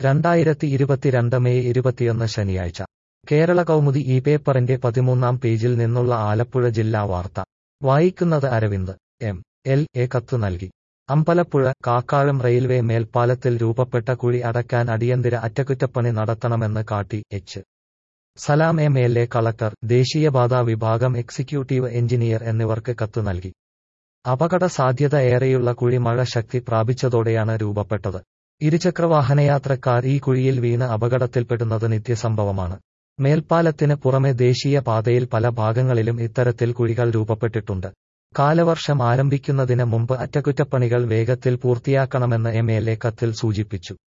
രണ്ടായിരത്തി ഇരുപത്തിരണ്ട് മെയ് ഇരുപത്തിയൊന്ന് ശനിയാഴ്ച കേരള കൗമുദി ഈ പേപ്പറിന്റെ പതിമൂന്നാം പേജിൽ നിന്നുള്ള ആലപ്പുഴ ജില്ലാ വാർത്ത വായിക്കുന്നത് അരവിന്ദ് എം എൽ എ കത്ത് നൽകി അമ്പലപ്പുഴ കാക്കാഴം റെയിൽവേ മേൽപ്പാലത്തിൽ രൂപപ്പെട്ട കുഴി അടയ്ക്കാൻ അടിയന്തര അറ്റകുറ്റപ്പണി നടത്തണമെന്ന് കാട്ടി H Salam M L A collector ദേശീയപാതാ വിഭാഗം എക്സിക്യൂട്ടീവ് എഞ്ചിനീയർ എന്നിവർക്ക് കത്ത് നൽകി അപകട സാധ്യത ഏറെയുള്ള കുഴി മഴ ശക്തി പ്രാപിച്ചതോടെയാണ് രൂപപ്പെട്ടത് ഇരുചക്രവാഹനയാത്രക്കാർ ഈ കുഴിയിൽ വീണ് അപകടത്തിൽപ്പെടുന്നത് നിത്യസംഭവമാണ് മേൽപ്പാലത്തിന് പുറമെ ദേശീയ പാതയിൽ പല ഭാഗങ്ങളിലും ഇത്തരത്തിൽ കുഴികൾ രൂപപ്പെട്ടിട്ടുണ്ട് കാലവർഷം ആരംഭിക്കുന്നതിന് മുമ്പ് അറ്റകുറ്റപ്പണികൾ വേഗത്തിൽ പൂർത്തിയാക്കണമെന്ന് എം എൽ എ കത്തിൽ സൂചിപ്പിച്ചു